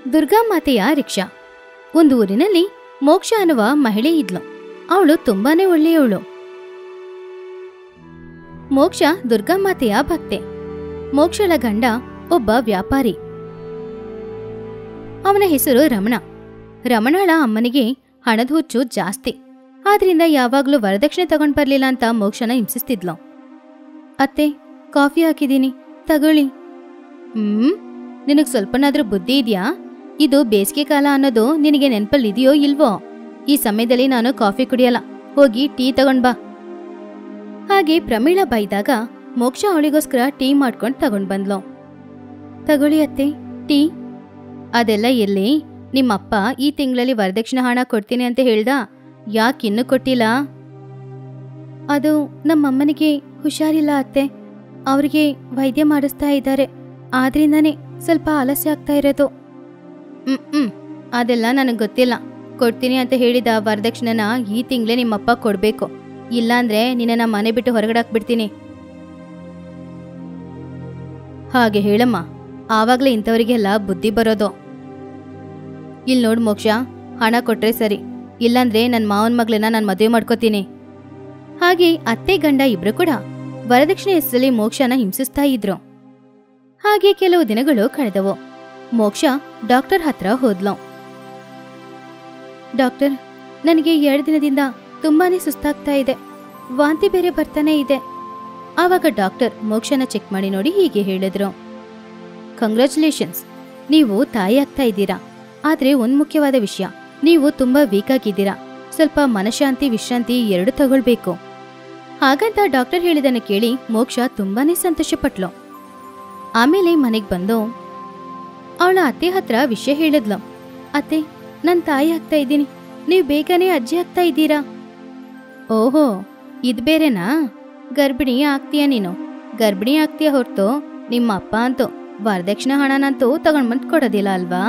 ದುರ್ಗಾಮಾತೆಯ rickshaw ಒಂದು ಊರಿನಲ್ಲಿ ಮೋಕ್ಷ ಅನ್ನುವ ಮಹಿಳೆ ಇದ್ಲು ಅವಳು ತುಂಬಾನೇ ಒಳ್ಳೆಯವಳು ಮೋಕ್ಷ ದುರ್ಗಾಮಾತೆಯ ಭಕ್ತೆ ಮೋಕ್ಷಳ ಗಂಡ ಒಬ್ಬ ವ್ಯಾಪಾರಿ ಅವನ ಹೆಸರು ರಮಣ ರಮಣಳ ಅಮ್ಮನಿಗೆ ಹಣದ ಹುಚ್ಚು ಜಾಸ್ತಿ ಆದ್ರಿಂದ ಯಾವಾಗ್ಲೂ ವರದಕ್ಷಿಣೆ ತಗೊಂಡ್ ಬರ್ಲಿಲ್ಲ ಅಂತ ಮೋಕ್ಷನ ಹಿಂಸಿಸ್ತಿದ್ಲು ಅತ್ತೆ ಕಾಫಿ ಹಾಕಿದೀನಿ ತಗೊಳ್ಳಿ ಹ್ಮ್ ನಿನಗ್ ಸ್ವಲ್ಪನಾದ್ರೂ ಬುದ್ಧಿ ಇದೆಯಾ ಇದು ಬೇಸಿಗೆ ಕಾಲ ಅನ್ನೋದು ನಿನಗೆ ನೆನ್ಪಲ್ಲಿ ಇದೆಯೋ ಇಲ್ವೋ ಈ ಸಮಯದಲ್ಲಿ ನಾನು ಕಾಫಿ ಕುಡಿಯಲ್ಲ ಹೋಗಿ ಟೀ ತಗೊಂಡ್ ಬಾ ಹಾಗೆ ಪ್ರಮೀಳ ಬೈದಾಗ ಮೋಕ್ಷ ಅವಳಿಗೋಸ್ಕರ ಟೀ ಮಾಡ್ಕೊಂಡ್ ತಗೊಂಡ್ ಬಂದ್ಲು ತಗೊಳ್ಳಿ ಅತ್ತೆ ಟೀ ಅದೆಲ್ಲ ಎಲ್ಲಿ ನಿಮ್ಮಪ್ಪ ಈ ತಿಂಗಳಲ್ಲಿ ವರದಕ್ಷಿಣೆ ಹಣ ಕೊಡ್ತೀನಿ ಅಂತ ಹೇಳ್ದ ಯಾಕಿನ್ನೂ ಕೊಟ್ಟಿಲ್ಲ ಅದು ನಮ್ಮಮ್ಮನಿಗೆ ಹುಷಾರಿಲ್ಲ ಅತ್ತೆ ಅವ್ರಿಗೆ ವೈದ್ಯ ಮಾಡಿಸ್ತಾ ಇದ್ದಾರೆ ಆದ್ರಿಂದಾನೇ ಸ್ವಲ್ಪ ಆಲಸ್ಯ ಆಗ್ತಾ ಇರೋದು ಹ್ಮ್ ಹ್ಮ್ ಅದೆಲ್ಲ ನನಗೆ ಗೊತ್ತಿಲ್ಲ ಕೊಡ್ತೀನಿ ಅಂತ ಹೇಳಿದ ವರದಕ್ಷಿಣೆನ ಈ ತಿಂಗಳೇ ನಿಮ್ಮಪ್ಪ ಕೊಡ್ಬೇಕು ಇಲ್ಲಾಂದ್ರೆ ನಿನ್ನ ಮನೆ ಬಿಟ್ಟು ಹೊರಗಡೆ ಹಾಕ್ಬಿಡ್ತೀನಿ ಹಾಗೆ ಹೇಳಮ್ಮ ಆವಾಗ್ಲೇ ಇಂಥವರಿಗೆಲ್ಲ ಬುದ್ಧಿ ಬರೋದು ಇಲ್ಲಿ ನೋಡ್ ಮೋಕ್ಷ ಹಣ ಕೊಟ್ರೆ ಸರಿ ಇಲ್ಲಾಂದ್ರೆ ನನ್ನ ಮಾವನ ಮಗಳನ್ನ ನಾನು ಮದುವೆ ಮಾಡ್ಕೋತೀನಿ ಹಾಗೆ ಅತ್ತೆ ಗಂಡ ಇಬ್ರು ಕೂಡ ವರದಕ್ಷಿಣೆ ಹೆಸರಲ್ಲಿ ಮೋಕ್ಷನ ಹಿಂಸಿಸ್ತಾ ಇದ್ರು ಹಾಗೆ ಕೆಲವು ದಿನಗಳು ಕಳೆದವು ಮೋಕ್ಷ ಡಾಕ್ಟರ್ ಹತ್ರ ಹೋದ್ಲು ಡಾಕ್ಟರ್ ನನಗೆ ಎರಡು ದಿನದಿಂದ ತುಂಬಾನೇ ಸುಸ್ತಾಗ್ತಾ ಇದೆ ವಾಂತಿ ಬೇರೆ ಬರ್ತಾನೆ ಇದೆ ಆವಾಗ ಡಾಕ್ಟರ್ ಮೋಕ್ಷನ ಚೆಕ್ ಮಾಡಿ ನೋಡಿ ಹೀಗೆ ಹೇಳಿದ್ರು ಕಂಗ್ರ್ಯಾಚುಲೇಷನ್ಸ್ ನೀವು ತಾಯಿ ಆಗ್ತಾ ಇದ್ದೀರಾ ಆದ್ರೆ ಒಂದ್ ಮುಖ್ಯವಾದ ವಿಷಯ ನೀವು ತುಂಬಾ ವೀಕ್ ಆಗಿದ್ದೀರಾ ಸ್ವಲ್ಪ ಮನಶಾಂತಿ ವಿಶ್ರಾಂತಿ ಎರಡು ತಗೊಳ್ಬೇಕು ಹಾಗಂತ ಡಾಕ್ಟರ್ ಹೇಳಿದನ್ನ ಕೇಳಿ ಮೋಕ್ಷ ತುಂಬಾನೇ ಸಂತೋಷಪಟ್ಲು ಆಮೇಲೆ ಮನೆಗ್ ಬಂದು ಅವಳ ಅತ್ತೆ ಹತ್ರ ವಿಷಯ ಹೇಳಿದ್ಲು ಅತ್ತೆ ನನ್ ತಾಯಿ ಆಗ್ತಾ ಇದ್ದೀನಿ ನೀವು ಬೇಗನೆ ಅಜ್ಜಿ ಆಗ್ತಾ ಇದ್ದೀರಾ ಓಹೋ ಇದ್ ಬೇರೆನಾ ಗರ್ಭಿಣಿ ಆಗ್ತೀಯ ನೀನು ಗರ್ಭಿಣಿ ಆಗ್ತೀಯ ಹೊರ್ತು ನಿಮ್ಮ ಅಪ್ಪ ಅಂತೂ ವರದಕ್ಷಿಣೆ ಹಣನಂತೂ ತಗೊಂಡ್ಬಂದ್ ಕೊಡೋದಿಲ್ಲ ಅಲ್ವಾ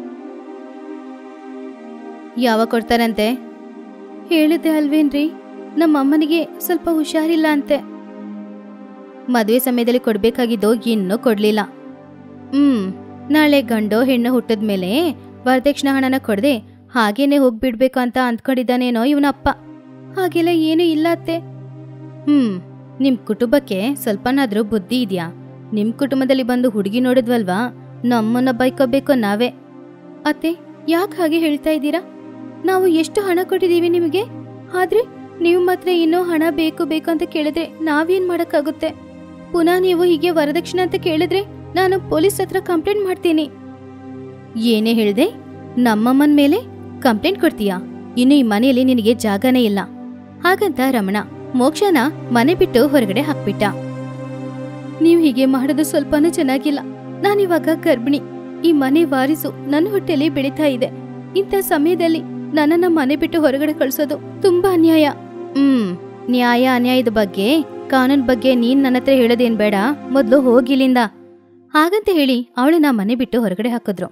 ಯಾವಾಗ ಕೊಡ್ತಾರಂತೆ ಹೇಳಿದ್ದೆ ಅಲ್ವೇನ್ರಿ ನಮ್ಮ ಅಮ್ಮನಿಗೆ ಸ್ವಲ್ಪ ಹುಷಾರಿಲ್ಲ ಅಂತೆ ಮದುವೆ ಸಮಯದಲ್ಲಿ ಕೊಡ್ಬೇಕಾಗಿದ್ದು ಇನ್ನೂ ಕೊಡ್ಲಿಲ್ಲ ಹ್ಮ್ ನಾಳೆ ಗಂಡೋ ಹೆಣ್ಣು ಹುಟ್ಟಿದ್ಮೇಲೆ ವರದಕ್ಷಿಣೆ ಹಣನ ಕೊಡದೆ ಹಾಗೇನೆ ಹೋಗ್ಬಿಡ್ಬೇಕು ಅಂತ ಅಂದ್ಕೊಂಡಿದ್ದಾನೇನೋ ಇವನಪ್ಪ ಹಾಗೆಲ್ಲ ಏನೂ ಇಲ್ಲ ಅತ್ತೆ ಹ್ಮ್ ನಿಮ್ ಕುಟುಂಬಕ್ಕೆ ಸ್ವಲ್ಪನಾದ್ರೂ ಬುದ್ಧಿ ಇದೆಯಾ ನಿಮ್ ಕುಟುಂಬದಲ್ಲಿ ಬಂದು ಹುಡುಗಿ ನೋಡಿದ್ವಲ್ವಾ ನಮ್ಮನ್ನ ಬೈಕೋಬೇಕು ನಾವೇ ಅತ್ತೆ ಯಾಕೆ ಹಾಗೆ ಹೇಳ್ತಾ ಇದ್ದೀರಾ ನಾವು ಎಷ್ಟು ಹಣ ಕೊಟ್ಟಿದೀವಿ ನಿಮಗೆ ಆದ್ರೆ ನೀವು ಮಾತ್ರ ಇನ್ನೂ ಹಣ ಬೇಕು ಬೇಕು ಅಂತ ಕೇಳಿದ್ರೆ ನಾವೇನ್ ಮಾಡಕ್ಕಾಗುತ್ತೆ ಪುನಃ ನೀವು ಹೀಗೆ ವರದಕ್ಷಿಣೆ ಅಂತ ಕೇಳಿದ್ರೆ ನಾನು ಪೊಲೀಸ್ ಹತ್ರ ಕಂಪ್ಲೇಂಟ್ ಮಾಡ್ತೀನಿ ಏನೇ ಹೇಳ್ದೆ ನಮ್ಮಮ್ಮನ್ ಮೇಲೆ ಕಂಪ್ಲೇಂಟ್ ಕೊಡ್ತೀಯಾ ಇನ್ನು ಈ ಮನೆಯಲ್ಲಿ ನಿನಗೆ ಜಾಗನೇ ಇಲ್ಲ ಹಾಗಂತ ರಮಣ ಮೋಕ್ಷನ ಮನೆ ಬಿಟ್ಟು ಹೊರಗಡೆ ಹಾಕ್ಬಿಟ್ಟ ನೀವು ಹೀಗೆ ಮಾಡೋದು ಸ್ವಲ್ಪನೂ ಚೆನ್ನಾಗಿಲ್ಲ ನಾನಿವಾಗ ಗರ್ಭಿಣಿ ಈ ಮನೆ ವಾರಿಸು ನನ್ನ ಹೊಟ್ಟೆಲಿ ಬೆಳೀತಾ ಇದೆ ಇಂಥ ಸಮಯದಲ್ಲಿ ನನ್ನನ್ನ ಮನೆ ಬಿಟ್ಟು ಹೊರಗಡೆ ಕಳ್ಸೋದು ತುಂಬಾ ಅನ್ಯಾಯ ಹ್ಮ್ ನ್ಯಾಯ ಅನ್ಯಾಯದ ಬಗ್ಗೆ ಕಾನೂನ್ ಬಗ್ಗೆ ನೀನ್ ನನ್ನ ಹತ್ರ ಹೇಳೋದೇನ್ ಬೇಡ ಮೊದ್ಲು ಹೋಗಿಲ್ಲಿಂದ ಹಾಗಂತ ಹೇಳಿ ಅವಳನ್ನ ಮನೆ ಬಿಟ್ಟು ಹೊರಗಡೆ ಹಾಕಿದ್ರು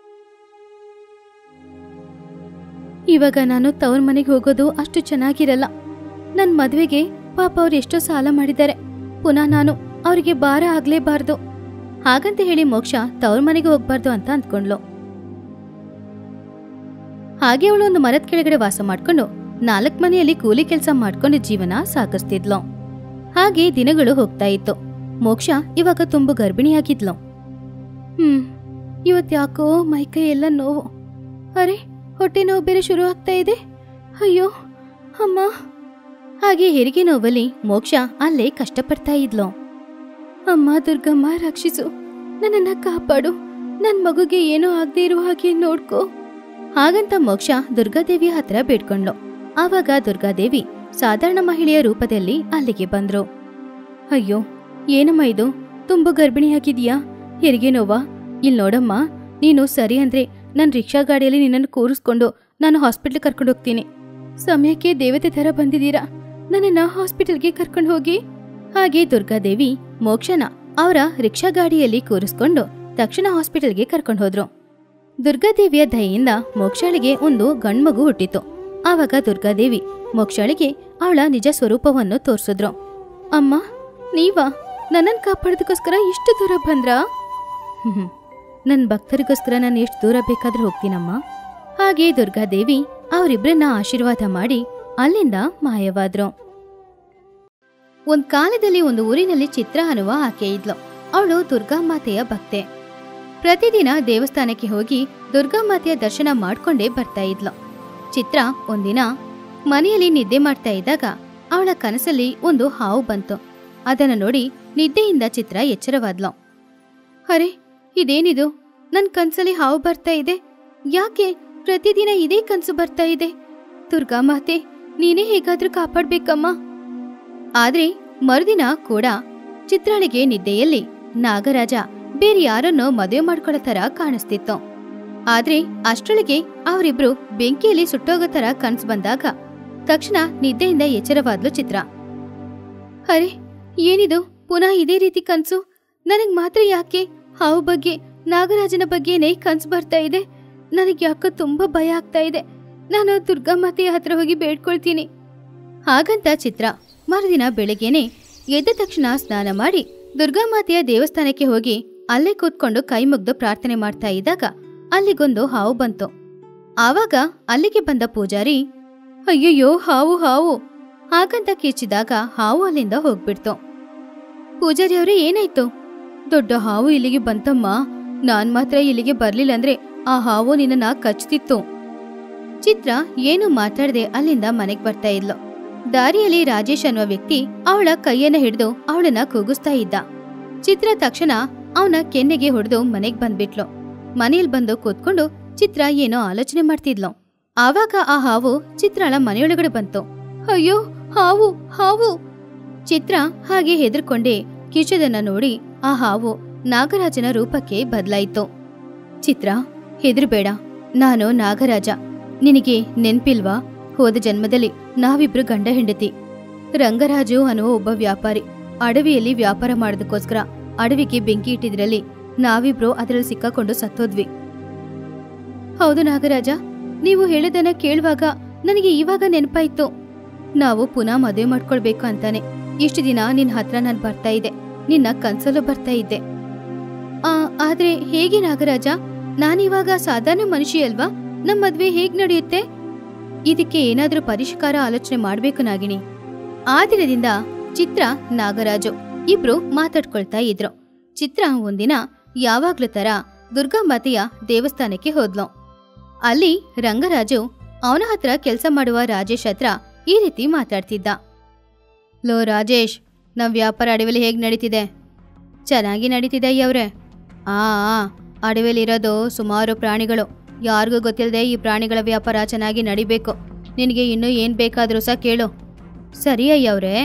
ಇವಾಗ ನಾನು ತವ್ರ ಮನೆಗೆ ಹೋಗೋದು ಅಷ್ಟು ಚೆನ್ನಾಗಿರಲ್ಲ ನನ್ ಮದ್ವೆಗೆ ಪಾಪ ಅವ್ರು ಎಷ್ಟೋ ಸಾಲ ಮಾಡಿದ್ದಾರೆ ಪುನಃ ನಾನು ಅವರಿಗೆ ಭಾರ ಆಗ್ಲೇಬಾರ್ದು ಹಾಗಂತ ಹೇಳಿ ಮೋಕ್ಷ ತವ್ರ ಮನೆಗೆ ಹೋಗ್ಬಾರ್ದು ಅಂತ ಅಂದ್ಕೊಂಡ್ಲು ಹಾಗೆ ಅವಳು ಒಂದು ಮರದ ಕೆಳಗಡೆ ವಾಸ ಮಾಡ್ಕೊಂಡು ನಾಲ್ಕ್ ಮನೆಯಲ್ಲಿ ಕೂಲಿ ಕೆಲಸ ಮಾಡ್ಕೊಂಡು ಜೀವನ ಸಾಗಿಸ್ತಿದ್ಲು ಹಾಗೆ ದಿನಗಳು ಹೋಗ್ತಾ ಇತ್ತು ಮೋಕ್ಷ ಇವಾಗ ತುಂಬಾ ಗರ್ಭಿಣಿಯಾಗಿದ್ಲು ಹ್ಮ್ ಇವತ್ ಯಾಕೋ ಮೈಕೈ ಎಲ್ಲ ನೋವು ಅರೆ ಹೊಟ್ಟೆ ನೋವು ಬೇರೆ ಶುರು ಆಗ್ತಾ ಇದೆ ಅಯ್ಯೋ ಅಮ್ಮ ಹಾಗೆ ಹೆರಿಗೆ ನೋವಲ್ಲಿ ಮೋಕ್ಷ ಅಲ್ಲೇ ಕಷ್ಟಪಡ್ತಾ ಇದ್ಲು ಅಮ್ಮ ದುರ್ಗಮ್ಮ ರಕ್ಷಿಸು ನನ್ನನ್ನ ಕಾಪಾಡು ನನ್ ಮಗುಗೆ ಏನೂ ಆಗದೆ ಇರುವ ಹಾಗೆ ನೋಡ್ಕೋ ಹಾಗಂತ ಮೋಕ್ಷ ದುರ್ಗಾದೇವಿಯ ಹತ್ರ ಬೇಡ್ಕೊಂಡ್ಲು ಆವಾಗ ದುರ್ಗಾದೇವಿ ಸಾಧಾರಣ ಮಹಿಳೆಯ ರೂಪದಲ್ಲಿ ಅಲ್ಲಿಗೆ ಬಂದ್ರು ಅಯ್ಯೋ ಏನಮ್ಮ ಇದು ತುಂಬಾ ಗರ್ಭಿಣಿಯಾಗಿದೀಯಾ ಹೆರಿಗೆ ನೋವಾ ಇಲ್ ನೋಡಮ್ಮ ನೀನು ಸರಿ ಅಂದ್ರೆ ನನ್ ರಿಕ್ಷಾ ಗಾಡಿಯಲ್ಲಿ ನಿನ್ನನ್ನು ಕೂರಿಸ್ಕೊಂಡು ನಾನು ಹಾಸ್ಪಿಟ್ಲ್ ಕರ್ಕೊಂಡು ಹೋಗ್ತೀನಿ ಸಮಯಕ್ಕೆ ದೇವತೆ ತರ ಬಂದಿದ್ದೀರಾ ನನ್ನನ್ನ ಹಾಸ್ಪಿಟಲ್ಗೆ ಕರ್ಕೊಂಡು ಹೋಗಿ ಹಾಗೆ ದುರ್ಗಾದೇವಿ ಮೋಕ್ಷನ ಅವರ ರಿಕ್ಷಾ ಗಾಡಿಯಲ್ಲಿ ಕೂರಿಸ್ಕೊಂಡು ತಕ್ಷಣ ಹಾಸ್ಪಿಟಲ್ಗೆ ಕರ್ಕೊಂಡು ಹೋದ್ರು ದುರ್ಗಾದೇವಿಯ ದಯೆಯಿಂದ ಮೋಕ್ಷಳಿಗೆ ಒಂದು ಗಂಡ್ಮಗು ಹುಟ್ಟಿತು ಆವಾಗ ದುರ್ಗಾದೇವಿ ಮೋಕ್ಷಳಿಗೆ ಅವಳ ನಿಜ ಸ್ವರೂಪವನ್ನು ತೋರಿಸಿದ್ರು ಅಮ್ಮ ನೀವಾ ನನ್ನನ್ನು ಕಾಪಾಡೋದಕ್ಕೋಸ್ಕರ ಇಷ್ಟು ದೂರ ಬಂದ್ರಾ ಹ್ಮ್ ನನ್ನ ಭಕ್ತರಿಗೋಸ್ಕರ ನಾನು ಎಷ್ಟು ದೂರ ಬೇಕಾದ್ರೂ ಹೋಗ್ತೀನಮ್ಮ ಹಾಗೆ ದುರ್ಗಾದೇವಿ ಅವರಿಬ್ಬರನ್ನ ಆಶೀರ್ವಾದ ಮಾಡಿ ಅಲ್ಲಿಂದ ಮಾಯವಾದ್ರು ಒಂದ್ ಕಾಲದಲ್ಲಿ ಒಂದು ಊರಿನಲ್ಲಿ ಚಿತ್ರ ಅನ್ನುವ ಆಕೆ ಇದ್ಲು ಅವಳು ದುರ್ಗಾಮಾತೆಯ ಭಕ್ತೆ ಪ್ರತಿದಿನ ದೇವಸ್ಥಾನಕ್ಕೆ ಹೋಗಿ ದುರ್ಗಾಮಾತೆಯ ದರ್ಶನ ಮಾಡ್ಕೊಂಡೇ ಬರ್ತಾ ಇದ್ಲು ಚಿತ್ರ ಒಂದಿನ ಮನೆಯಲ್ಲಿ ನಿದ್ದೆ ಮಾಡ್ತಾ ಇದ್ದಾಗ ಅವಳ ಕನಸಲ್ಲಿ ಒಂದು ಹಾವು ಬಂತು ಅದನ್ನ ನೋಡಿ ನಿದ್ದೆಯಿಂದ ಚಿತ್ರ ಎಚ್ಚರವಾದ್ಲು ಅರೆ ಇದೇನಿದು ನನ್ ಕನ್ಸಲ್ಲಿ ಹಾವು ಬರ್ತಾ ಇದೆ ಯಾಕೆ ಪ್ರತಿದಿನ ಇದೇ ಕನ್ಸು ಬರ್ತಾ ಇದೆ ದುರ್ಗಾಮಾತೆ ನೀನೇ ಹೇಗಾದ್ರೂ ಕಾಪಾಡ್ಬೇಕಮ್ಮ ಆದ್ರೆ ಮರುದಿನ ಕೂಡ ಚಿತ್ರಾಳಿಗೆ ನಿದ್ದೆಯಲ್ಲಿ ನಾಗರಾಜ ಬೇರೆ ಯಾರನ್ನೋ ಮದುವೆ ಮಾಡ್ಕೊಳ್ಳೋ ತರ ಕಾಣಿಸ್ತಿತ್ತು ಆದ್ರೆ ಅಷ್ಟರೊಳಗೆ ಅವರಿಬ್ರು ಬೆಂಕಿಯಲ್ಲಿ ಸುಟ್ಟೋಗೋ ತರ ಕನ್ಸು ಬಂದಾಗ ತಕ್ಷಣ ನಿದ್ದೆಯಿಂದ ಎಚ್ಚರವಾದ್ಲು ಚಿತ್ರ ಅರೆ ಏನಿದು ಪುನಃ ಇದೇ ರೀತಿ ಕನ್ಸು ನನಗ್ ಮಾತ್ರ ಯಾಕೆ ಹಾವು ಬಗ್ಗೆ ನಾಗರಾಜನ ಬಗ್ಗೆನೇ ಕನ್ಸು ಬರ್ತಾ ಇದೆ ನನಗೆ ಯಾಕೋ ತುಂಬಾ ಭಯ ಆಗ್ತಾ ಇದೆ ನಾನು ದುರ್ಗಾಮಾತೆಯ ಹತ್ರ ಹೋಗಿ ಬೇಡ್ಕೊಳ್ತೀನಿ ಹಾಗಂತ ಚಿತ್ರ ಮರುದಿನ ಬೆಳಗ್ಗೆನೆ ಎದ್ದ ತಕ್ಷಣ ಸ್ನಾನ ಮಾಡಿ ದುರ್ಗಾಮಾತೆಯ ದೇವಸ್ಥಾನಕ್ಕೆ ಹೋಗಿ ಅಲ್ಲೇ ಕೂತ್ಕೊಂಡು ಕೈ ಮುಗ್ದು ಪ್ರಾರ್ಥನೆ ಮಾಡ್ತಾ ಇದ್ದಾಗ ಅಲ್ಲಿಗೊಂದು ಹಾವು ಬಂತು ಆವಾಗ ಅಲ್ಲಿಗೆ ಬಂದ ಪೂಜಾರಿ ಅಯ್ಯಯ್ಯೋ ಹಾವು ಹಾವು ಹಾಗಂತ ಕಿರ್ಚಿದಾಗ ಹಾವು ಅಲ್ಲಿಂದ ಹೋಗ್ಬಿಡ್ತು ಪೂಜಾರಿ ಅವರೇ ಏನಾಯ್ತು ದೊಡ್ಡ ಹಾವು ಇಲ್ಲಿಗೆ ಬಂತಮ್ಮ ನಾನ್ ಮಾತ್ರ ಇಲ್ಲಿಗೆ ಬರ್ಲಿಲ್ಲ ಅಂದ್ರೆ ಆ ಹಾವು ನಿನ್ನ ಕಚ್ತಿತ್ತು ಚಿತ್ರ ಏನು ಮಾತಾಡದೆ ಅಲ್ಲಿಂದ ಮನೆಗ್ ಬರ್ತಾ ಇದ್ಲು ದಾರಿಯಲ್ಲಿ ರಾಜೇಶ್ ಅನ್ನುವ ವ್ಯಕ್ತಿ ಅವಳ ಕೈಯನ್ನ ಹಿಡಿದು ಅವಳನ್ನ ಕೂಗಿಸ್ತಾ ಇದ್ದ ಚಿತ್ರ ತಕ್ಷಣ ಅವನ ಕೆನ್ನೆಗೆ ಹೊಡೆದು ಮನೆಗ್ ಬಂದ್ಬಿಟ್ಲು ಮನೆಯಲ್ಲಿ ಬಂದು ಕೂತ್ಕೊಂಡು ಚಿತ್ರ ಏನೋ ಆಲೋಚನೆ ಮಾಡ್ತಿದ್ಲು ಆವಾಗ ಆ ಹಾವು ಚಿತ್ರಳ ಮನೆಯೊಳಗಡೆ ಬಂತು ಅಯ್ಯೋ ಹಾವು ಹಾವು ಚಿತ್ರ ಹಾಗೆ ಹೆದರ್ಕೊಂಡೇ ಕಿಚದನ್ನ ನೋಡಿ ಆ ಹಾವು ನಾಗರಾಜನ ರೂಪಕ್ಕೆ ಬದಲಾಯಿತು ಚಿತ್ರ ಹೆದರ್ಬೇಡ ನಾನು ನಾಗರಾಜ ನಿನಗೆ ನೆನ್ಪಿಲ್ವಾ ಹೋದ ಜನ್ಮದಲ್ಲಿ ನಾವಿಬ್ರು ಗಂಡ ಹೆಂಡತಿ ರಂಗರಾಜು ಅನ್ನುವ ಒಬ್ಬ ವ್ಯಾಪಾರಿ ಅಡವಿಯಲ್ಲಿ ವ್ಯಾಪಾರ ಮಾಡೋದಕ್ಕೋಸ್ಕರ ಅಡವಿಗೆ ಬೆಂಕಿ ಇಟ್ಟಿದ್ರಲ್ಲಿ ನಾವಿಬ್ರು ಅದರಲ್ಲಿ ಸಿಕ್ಕಾಕೊಂಡು ಸತ್ತೋದ್ವಿ ಹೌದು ನಾಗರಾಜ ನೀವು ಹೇಳಿದನ್ನ ಕೇಳುವಾಗ ನನಗೆ ಇವಾಗ ನೆನಪಾಯ್ತು ನಾವು ಪುನಃ ಮದುವೆ ಮಾಡ್ಕೊಳ್ಬೇಕು ಅಂತಾನೆ ಇಷ್ಟು ದಿನ ನಿನ್ ಹತ್ರ ನಾನು ಬರ್ತಾ ಇದ್ದೆ ನಿನ್ನ ಕನ್ಸಲ್ಲೂ ಬರ್ತಾ ಇದ್ದೆ ಆ ಆದ್ರೆ ಹೇಗೆ ನಾಗರಾಜ ನಾನಿವಾಗ ಸಾಧಾರಣ ಮನುಷ್ಯ ಅಲ್ವಾ ನಮ್ ಮದ್ವೆ ಹೇಗ್ ನಡೆಯುತ್ತೆ ಇದಕ್ಕೆ ಏನಾದ್ರೂ ಪರಿಷ್ಕಾರ ಆಲೋಚನೆ ಮಾಡ್ಬೇಕು ನಾಗಿಣಿ ಆ ದಿನದಿಂದ ಚಿತ್ರ ನಾಗರಾಜು ಇಬ್ರು ಮಾತಾಡ್ಕೊಳ್ತಾ ಇದ್ರು ಚಿತ್ರ ಒಂದಿನ ಯಾವಾಗ್ಲೂ ತರ ದುರ್ಗಾಂಬಾತೆಯ ದೇವಸ್ಥಾನಕ್ಕೆ ಹೋದ್ಲು ಅಲ್ಲಿ ರಂಗರಾಜು ಅವನ ಹತ್ರ ಕೆಲಸ ಮಾಡುವ ರಾಜೇಶ್ ಹತ್ರ ಈ ರೀತಿ ಮಾತಾಡ್ತಿದ್ದ ಲೋ ರಾಜೇಶ್ ನಮ್ ವ್ಯಾಪಾರ ಅಡವಿಲಿ ಹೇಗ್ ನಡೀತಿದೆ ಚೆನ್ನಾಗಿ ನಡೀತಿದೆ ಅಯ್ಯವ್ರೆ ಆ ಆ, ಅಡವಿಲಿರೋದು ಸುಮಾರು ಪ್ರಾಣಿಗಳು ಯಾರಿಗೂ ಗೊತ್ತಿಲ್ಲದೆ ಈ ಪ್ರಾಣಿಗಳ ವ್ಯಾಪಾರ ಚೆನ್ನಾಗಿ ನಡಿಬೇಕು ನಿನಗೆ ಇನ್ನೂ ಏನ್ ಬೇಕಾದ್ರೂ ಸಹ ಕೇಳು ಸರಿ ಅಯ್ಯವ್ರೆ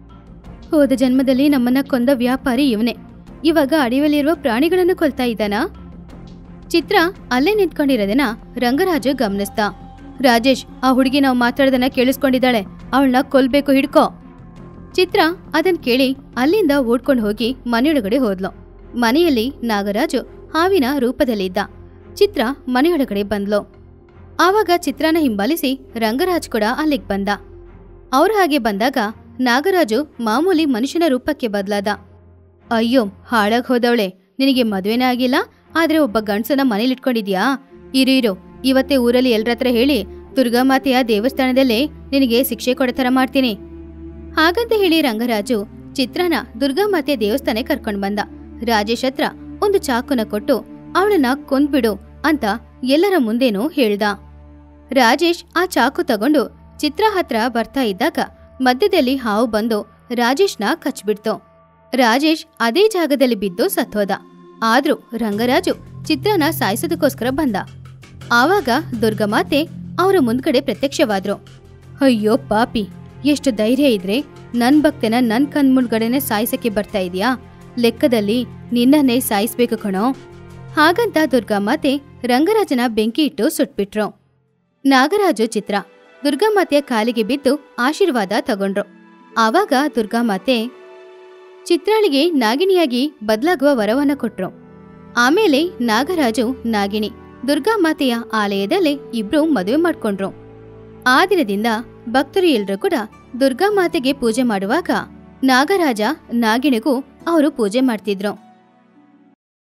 ಹೋದ ಜನ್ಮದಲ್ಲಿ ನಮ್ಮನ್ನ ಕೊಂದ ವ್ಯಾಪಾರಿ ಇವನೇ ಇವಾಗ ಅಡವಿಯಲ್ಲಿರುವ ಪ್ರಾಣಿಗಳನ್ನು ಕೊಲ್ತಾ ಇದ್ದಾನಾ ಚಿತ್ರ ಅಲ್ಲೇ ನಿಂತ್ಕೊಂಡಿರೋದನ್ನ ರಂಗರಾಜು ಗಮನಿಸ್ದ ರಾಜೇಶ್ ಆ ಹುಡುಗಿ ನಾವು ಮಾತಾಡೋದನ್ನ ಕೇಳಿಸ್ಕೊಂಡಿದ್ದಾಳೆ ಅವಳನ್ನ ಕೊಲ್ಬೇಕು ಹಿಡ್ಕೋ ಚಿತ್ರ ಅದನ್ ಕೇಳಿ ಅಲ್ಲಿಂದ ಓಡ್ಕೊಂಡು ಹೋಗಿ ಮನೆಯೊಳಗಡೆ ಹೋದ್ಲು ಮನೆಯಲ್ಲಿ ನಾಗರಾಜು ಹಾವಿನ ರೂಪದಲ್ಲಿದ್ದ ಚಿತ್ರ ಮನೆಯೊಳಗಡೆ ಬಂದ್ಲು ಆವಾಗ ಚಿತ್ರನ ಹಿಂಬಾಲಿಸಿ ರಂಗರಾಜ್ ಕೂಡ ಅಲ್ಲಿಗ್ ಬಂದ ಅವ್ರ ಹಾಗೆ ಬಂದಾಗ ನಾಗರಾಜು ಮಾಮೂಲಿ ಮನುಷ್ಯನ ರೂಪಕ್ಕೆ ಬದಲಾದ ಅಯ್ಯೋ ಹಾಳಾಗ್ ಹೋದವಳೆ ನಿನಗೆ ಮದ್ವೆನೇ ಆಗಿಲ್ಲ ಆದ್ರೆ ಒಬ್ಬ ಗಂಡ್ಸನ ಮನೇಲಿಟ್ಕೊಂಡಿದ್ಯಾ ಇರು ಇರು ಇವತ್ತೇ ಊರಲ್ಲಿ ಎಲ್ರತ್ರ ಹೇಳಿ ದುರ್ಗಾಮಾತೆಯ ದೇವಸ್ಥಾನದಲ್ಲೇ ನಿನಗೆ ಶಿಕ್ಷೆ ಕೊಡೋ ಥರ ಮಾಡ್ತೀನಿ ಹಾಗಂತ ಹೇಳಿ ರಂಗರಾಜು ಚಿತ್ರನ ದುರ್ಗಾಮಾತೆಯ ದೇವಸ್ಥಾನಕ್ಕೆ ಕರ್ಕೊಂಡ್ ಬಂದ ರಾಜೇಶ್ ಹತ್ರ ಒಂದು ಚಾಕುನ ಕೊಟ್ಟು ಅವಳನ್ನ ಕೊಂದ್ಬಿಡು ಅಂತ ಎಲ್ಲರ ಮುಂದೇನೂ ಹೇಳ್ದ ರಾಜೇಶ್ ಆ ಚಾಕು ತಗೊಂಡು ಚಿತ್ರ ಹತ್ರ ಬರ್ತಾ ಇದ್ದಾಗ ಮಧ್ಯದಲ್ಲಿ ಹಾವು ಬಂದು ರಾಜೇಶ್ನ ಕಚ್ಬಿಡ್ತು ರಾಜೇಶ್ ಅದೇ ಜಾಗದಲ್ಲಿ ಬಿದ್ದು ಸತ್ತೋದ ಆದ್ರೂ ರಂಗರಾಜು ಚಿತ್ರನ ಸಾಯಿಸೋದಕ್ಕೋಸ್ಕರ ಬಂದ ಆವಾಗ ದುರ್ಗಮಾತೆ ಅವರ ಮುಂದ್ಗಡೆ ಪ್ರತ್ಯಕ್ಷವಾದ್ರು ಅಯ್ಯೋ ಪಾಪಿ ಎಷ್ಟು ಧೈರ್ಯ ಇದ್ರೆ ನನ್ ಭಕ್ತನ ನನ್ ಕಣ್ಮುಂದ್ಗಡೆನೆ ಸಾಯಿಸಕ್ಕೆ ಬರ್ತಾ ಇದೀಯಾ ಲೆಕ್ಕದಲ್ಲಿ ನಿನ್ನನ್ನೇ ಸಾಯಿಸ್ಬೇಕು ಕಣೋ ಹಾಗಂತ ದುರ್ಗಾಮಾತೆ ರಂಗರಾಜನ ಬೆಂಕಿ ಇಟ್ಟು ಸುಟ್ಬಿಟ್ರು ನಾಗರಾಜು ಚಿತ್ರ ದುರ್ಗಾಮಾತೆಯ ಕಾಲಿಗೆ ಬಿದ್ದು ಆಶೀರ್ವಾದ ತಗೊಂಡ್ರು ಆವಾಗ ದುರ್ಗಾಮಾತೆ ಚಿತ್ರಾಳಿಗೆ ನಾಗಿಣಿಯಾಗಿ ಬದಲಾಗುವ ವರವನ್ನ ಕೊಟ್ರು ಆಮೇಲೆ ನಾಗರಾಜು ನಾಗಿಣಿ ದುರ್ಗಾಮಾತೆಯ ಆಲಯದಲ್ಲೇ ಇಬ್ರು ಮದುವೆ ಮಾಡ್ಕೊಂಡ್ರು ಆ ದಿನದಿಂದ ಭಕ್ತರು ಎಲ್ರೂ ಕೂಡ ದುರ್ಗಾಮಾತೆಗೆ ಪೂಜೆ ಮಾಡುವಾಗ ನಾಗರಾಜ ನಾಗಿಣಿಗೂ ಅವರು ಪೂಜೆ ಮಾಡ್ತಿದ್ರು